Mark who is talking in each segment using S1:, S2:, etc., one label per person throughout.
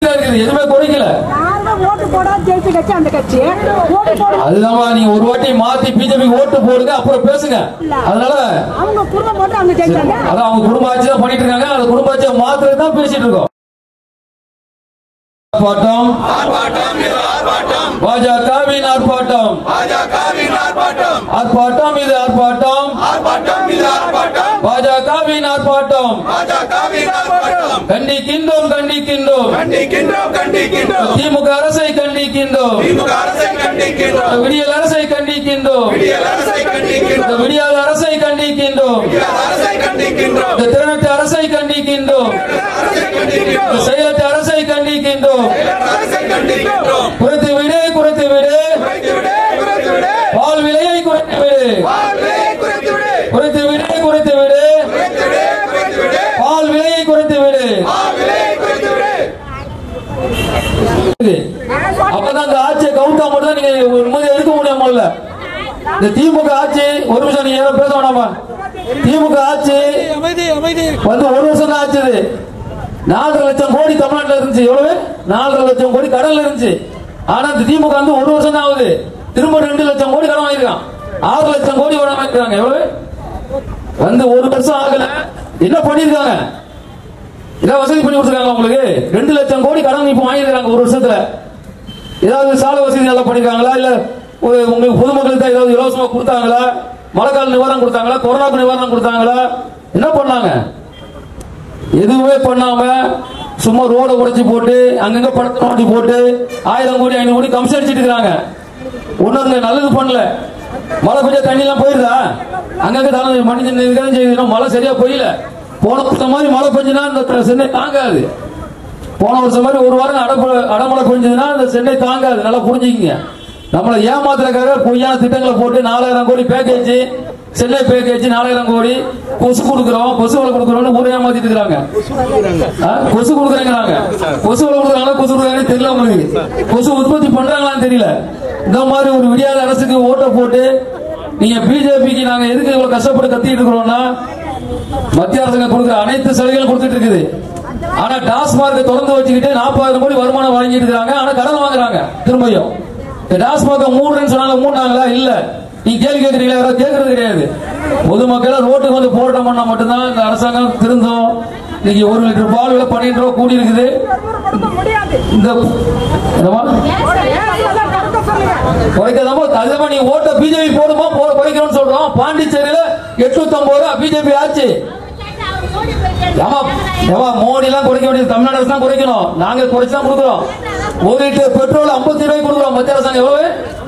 S1: இருக்குது எதுவுமே குறைக்கல
S2: யாருமே ஓட்டு போடாத ஜெயிச்ச கட்சி அந்த கட்சி ஓட்டு போட
S1: அதுதான்மா நீங்க ஒரு வாட்டி மாத்தி பிஜேபி ஓட்டு போடுங்க அப்புறம் பேசுங்க அதனால
S2: அவங்க குடும்பம் மட்டும் அங்க ஜெயிச்சாங்க
S1: அதான் அவங்க குடும்ப ஆட்சி தான் பண்ணிட்டு இருக்காங்க அந்த குடும்ப ஆட்சியை மாத்திரம் தான் பேசிட்டு இருக்கோம் ஆர்ப்பாட்டம் பாஜகவின் ஆர்ப்பாட்டம் ஆர்ப்பாட்டம் இது ஆர்ப்பாட்டம் பாஜகவின் ஆர்ப்பாட்டம் கண்டிக்கின்றோம் கண்டிக்கின்றோம் திமுக அரசை கண்டிக்கின்றோம் விடியல் அரசை கண்டிக்கின்றோம் இந்த விடியாத அரசை கண்டிக்கின்றோம் இந்த திறனற்ற அரசை கண்டிக்கின்றோம் இந்த செயலற்ற அரசை கண்டிக்கின்றோம் குறைத்து விடு குறைத்து விடு பால் விலையை குறைத்து விடு குறைத்து விடு குறைத்து விடு பால் விலையை குறைத்து விடு அப்பதான் இந்த ஆட்சியை கவுண்டா மட்டும் தான் நீங்க நிம்மதியா இருக்க முடியும் முதல்ல இந்த திமுக ஆட்சி ஒரு நிமிஷம் நீங்க யாரும் பேச வேணாமா திமுக ஆட்சி வந்து ஒரு வருஷம் தான் ஆச்சு இது. நாலரை லட்சம் கோடி தமிழ்நாட்டுல இருந்துச்சு எவ்வளவு நாலரை லட்சம் கோடி கடல்ல இருந்துச்சு ஆனா இந்த திமுக வந்து ஒரு வருஷம் தான் ஆகுது திரும்ப ரெண்டு லட்சம் கோடி கடன் வாங்கிருக்கான் ஆறு லட்சம் கோடி கடன் வாங்கிருக்காங்க எவ்வளவு வந்து ஒரு வருஷம் ஆகல என்ன பண்ணிருக்காங்க ஏதாவது வசதி பண்ணி கொடுத்துருக்காங்க உங்களுக்கு ரெண்டு லட்சம் கோடி கடன் இப்ப வாங்கிருக்காங்க ஒரு வருஷத்துல ஏதாவது சாலை வசதி நல்லா பண்ணிருக்காங்களா இல்ல ஒரு- உங்களுக்கு பொதுமக்களுக்கு தான் ஏதாவது இலவசமா கொடுத்தாங்களா மழைக்கால நிவாரணம் கொடுத்தாங்களா கொரோனாக்கு நிவாரணம் கொடுத்தாங்களா என்ன பண்ணாங்க எதுவுமே பண்ணாம சும்மா ரோட உடைச்சு போட்டு அங்கங்க படத்தை மாட்டி போட்டு ஆயிரம் கோடி ஐநூறு கோடி கமிஷன் அடிச்சிட்டு இருக்காங்க ஒன்னும் நல்லது பண்ணல மழை பெஞ்சா தண்ணி எல்லாம் போயிருதா அங்கங்க தானே மனிதன் இருக்கதான் செய்யுது மழை சரியா போயில போன வருஷம் மாதிரி மழை பெஞ்சுனா இந்த சென்னை தாங்காது போன வருஷம் மாதிரி ஒரு வாரம் அடப்ப அடமழை பெஞ்சதுன்னா இந்த சென்னை தாங்காது நல்லா புரிஞ்சுக்கிங்க நம்மளை ஏமாத்துறதுக்காக பொய்யான திட்டங்களை போட்டு நாலாயிரம் கோடி பேக்கேஜ் சென்னை பேக்கேஜ் நாலாயிரம் கோடி கொசு கொடுக்குறோம் கொசு வலை கொடுக்குறோம்னு ஊரே ஏமாத்திட்டு இருக்காங்க ஆ, கொசு கொடுக்குறேங்கிறாங்க கொசு வலை கொடுக்குறாங்களா கொசு கொடுக்குறாங்கன்னு தெரியல உங்களுக்கு கொசு உற்பத்தி பண்றாங்களான்னு தெரியல இந்த மாதிரி ஒரு விடியாத அரசுக்கு ஓட்டை போட்டு நீங்க பிஜேபிக்கு நாங்க எதுக்கு இவ்வளவு கஷ்டப்பட்டு கத்திட்டு இருக்கிறோம்னா மத்திய அரசாங்கம் கொடுக்குற அனைத்து சலுகைகளும் கொடுத்துட்டு இருக்குது ஆனா டாஸ்மார்க் திறந்து வச்சுக்கிட்டு நாற்பதாயிரம் கோடி வருமானம் வாங்கிட்டு இருக்காங்க ஆனா கடன் வாங்குறாங்க திரும்பியும் இந்த டாஸ்மார்க் மூடுறேன்னு சொன்னாங்க மூடினாங்களா இல்ல நீங்க கேள்வி கேட்கறீங்களா யாராவது கேட்கறது கிடையாது பொதுமக்கள் ரோட்டுக்கு வந்து போராட்டம் பண்ணா மட்டும்தான் இந்த அரசாங்கம் திருந்தும் இன்னைக்கு ஒரு லிட்டர் பால் விலை பன்னெண்டு ரூபா கூடி இருக்குது
S2: முடியாது
S1: இந்த என்னம்மா?
S2: கருத்தை சொல்லுங்க
S1: குறைக்காதமோ அதுதான் நீ ஓட்ட பிஜேபி போடுமா போ குறைக்கணும்னு சொல்றோம் பாண்டிச்சேரியில எட்நூத்தி ஐம்பது ரூபா பிஜேபி ஆச்சு ஏமா ஏமா மோடி எல்லாம் குறைக்க வேண்டியது தமிழ்நாடு அரசு தான் குறைக்கணும் நாங்க குறைச்சு தான் கொடுக்குறோம் ஒரு லிட்டர் பெட்ரோல் 50 ரூபாய்க்கு கொடுக்குறோம் மத்திய அரசாங்கம் எவ்வளவு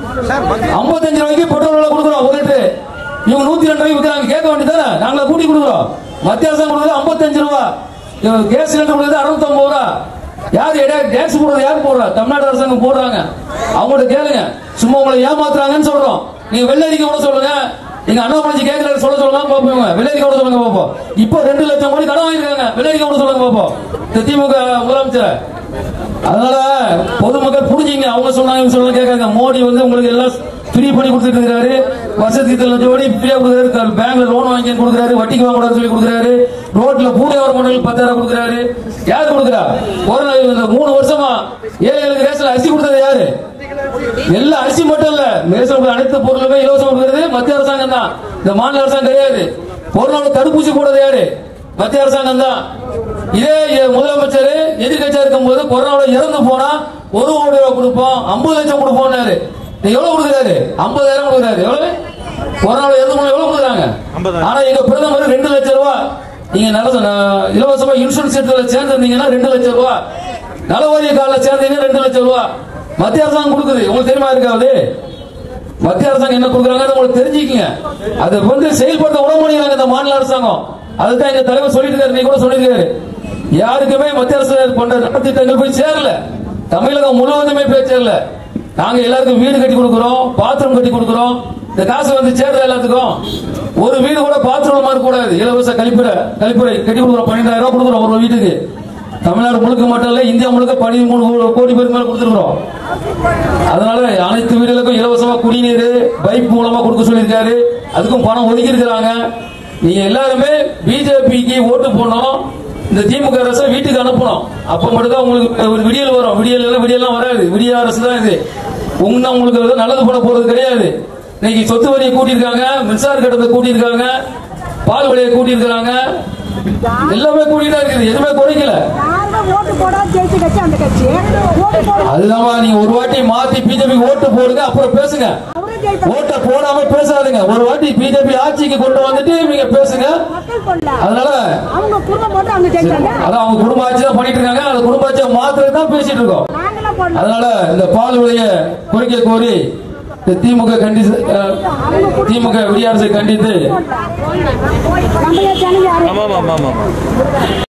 S1: 55 ரூபாய்க்கு பெட்ரோல் விலை கொடுக்குறோம் ஒரு லிட்டர் இவங்க நூத்தி ரெண்டு ரூபாய்க்கு விற்கிறாங்க கேட்க வேண்டியதானே நாங்கள கூட்டி கொடுக்குறோம் மத்திய அரசாங்கம் கொடுக்குறது 55 ரூபா இவங்க கேஸ் சிலிண்டர் கொடுக்குறது 650 ரூபா யார் எடா டேக்ஸ் போடுறது யார் போடுறா தமிழ்நாடு அரசாங்கம் போடுறாங்க அவங்கள்ட்ட கேளுங்க சும்மா உங்களை ஏமாத்துறாங்கன்னு சொல்றோம் நீங்க வெள்ளரிக்க கூட சொல்லுங்க நீங்க அண்ணாமலை கேட்கறாரு சொல்ல சொல்லுங்க பாப்போம் வெள்ளரிக்க கூட சொல்லுங்க பாப்போம் இப்போ ரெண்டு லட்சம் கோடி கடன் வாங்கிருக்காங்க வெள்ளரிக்க கூட சொல்லுங்க பாப்போம் இந்த திமுக முதலமைச்சர் அதனால பொதுமக்கள் புரிஞ்சுங்க அவங்க சொன்னாங்க இவங்க சொன்னாங்க கேட்காங்க மோடி வந்து உங்களுக்கு எல்லாம் ஃப்ரீ பண்ணி கொடுத்துட்டு இருக்காரு வருஷத்துக்கு இத்தனை லட்சம் கோடி ஃப்ரீயா கொடுக்குறாரு பேங்க்ல லோன் வாங்கி கொடுக்குறாரு வட்டிக்கு வாங்க கூடாதுன்னு சொல்லி கொடுக்குறாரு ரோட்ல பூனை வர மண்டலுக்கு பத்தாயிரம் கொடுக்குறாரு யார் கொடுக்குறா கொரோனா இந்த மூணு வருஷமா ஏழைகளுக்கு ரேஷன் அரிசி கொடுத்தது யாரு எல்லா அரிசி மட்டும் இல்ல ரேஷன் கொடுக்குற அனைத்து பொருளுமே இலவசம் கொடுக்குறது மத்திய அரசாங்கம் தான் இந்த மாநில அரசாங்கம் கிடையாது கொரோனா தடுப்பூசி போடுறது யாரு மத்திய அரசாங்கம் தான் இதே எ- முதலமைச்சர் எதிர்கட்சியா இருக்கும் போது கொரோனாவில் இறந்து போனா ஒரு கோடி ரூபாய் கொடுப்போம் ஐம்பது லட்சம் கொடுப்போம்னாரு நீ எவ்வளவு கொடுக்குறாரு ஐம்பதாயிரம் கொடுக்குறாரு எவ்வளவு கொரோனாவில் இறந்து போனா எவ்வளவு கொடுக்குறாங்க ஆனா எங்க பிரதமர் ரெண்டு லட்சம் ரூபாய் நீங்க நல்ல ந- இலவசமா இன்சூரன்ஸ் திட்டத்தில் சேர்ந்திருந்தீங்கன்னா ரெண்டு லட்சம் ரூபாய் நலவாரிய காலில் சேர்ந்தீங்கன்னா ரெண்டு லட்சம் ரூபாய் மத்திய அரசாங்கம் கொடுக்குது உங்களுக்கு தெரியுமா இருக்காது மத்திய அரசாங்கம் என்ன கொடுக்குறாங்க உங்களுக்கு தெரிஞ்சுக்கங்க அதை வந்து செயல்படுத்த விட மாட்டேங்கிறாங்க இந்த மாநில அரசாங்கம் அதுதான் எங்க தலைவர் சொல்லிட்டு இருக்காரு நீ கூட சொல்லிருக்காரு யாருக்குமே மத்திய அரசு பண்ற நலத்திட்டங்கள் போய் சேரல தமிழகம் முழுவதுமே போய் சேரல நாங்க எல்லாருக்கும் வீடு கட்டி கொடுக்குறோம் பாத்ரூம் கட்டி கொடுக்குறோம் இந்த காசு வந்து சேருது எல்லாத்துக்கும் ஒரு வீடு கூட பாத்ரூம் மாதிரி கூடாது இலவச கழிப்பறை கழிப்பறை கட்டி கொடுக்குறோம் பன்னெண்டாயிரம் ரூபாய் கொடுக்குறோம் ஒரு வீட்டுக்கு தமிழ்நாடு முழுக்க மட்டும் இல்ல இந்தியா முழுக்க பதிமூணு கோடி பேருக்கு மேல கொடுத்துருக்கோம் அதனால அனைத்து வீடுகளுக்கும் இலவசமா குடிநீர் பைப் மூலமா கொடுக்க சொல்லியிருக்காரு அதுக்கும் பணம் ஒதுக்கி இருக்கிறாங்க நீங்க எல்லாருமே பிஜேபிக்கு ஓட்டு போடணும் இந்த திமுக அரசை வீட்டுக்கு அனுப்பணும் அப்ப மட்டும் தான் உங்களுக்கு ஒரு விடியல் வரும் விடியல் எல்லாம் விடியல்லாம் வராது விடிய அரசு தான் இது உங்க உங்களுக்கு எதுவும் நல்லது பண்ண போறது கிடையாது இன்னைக்கு சொத்து வரியை கூட்டியிருக்காங்க மின்சார கட்டணத்தை கூட்டியிருக்காங்க பால் விலையை கூட்டியிருக்காங்க எல்லாமே கூட்டிட்டு இருக்குது எதுவுமே குறைக்கல
S2: யாருமே ஓட்டு போடாத ஜெயிச்ச கட்சி அந்த கட்சி ஓட்டு போட
S1: அதுதான் நீங்க ஒரு வாட்டி மாத்தி பிஜேபி ஓட்டு போடுங்க அப்புறம் பேசுங்க
S2: அவரே ஜெயிப்பாங்க
S1: ஓட்டை போடாம பேசாதுங்க ஒரு வாட்டி பிஜேபி ஆட்சிக்கு கொண்டு வந்துட்டு நீங்க பேசுங்க
S2: மக்கள் கொள்ள
S1: அதனால
S2: அவங்க குடும்பம் போட்டு அவங்க ஜெயிச்சாங்க
S1: அதான் அவங்க குடும்ப ஆட்சி தான் பண்ணிட்டு இருக்காங்க அந்த குடும்ப ஆட்சியை மாத்திரம் தான் பேசிட்டு இருக்கோம்
S2: நாங்களாம் போடல
S1: அதனால இந்த பால் விலையை குறைக்க கோரி இந்த திமுக கண்டி அஹ், திமுக விடியாரசை கண்டித்து
S2: நம்மளே ஜனங்க யாரும்
S3: ஆமாம் ஆமாம் ஆமாம்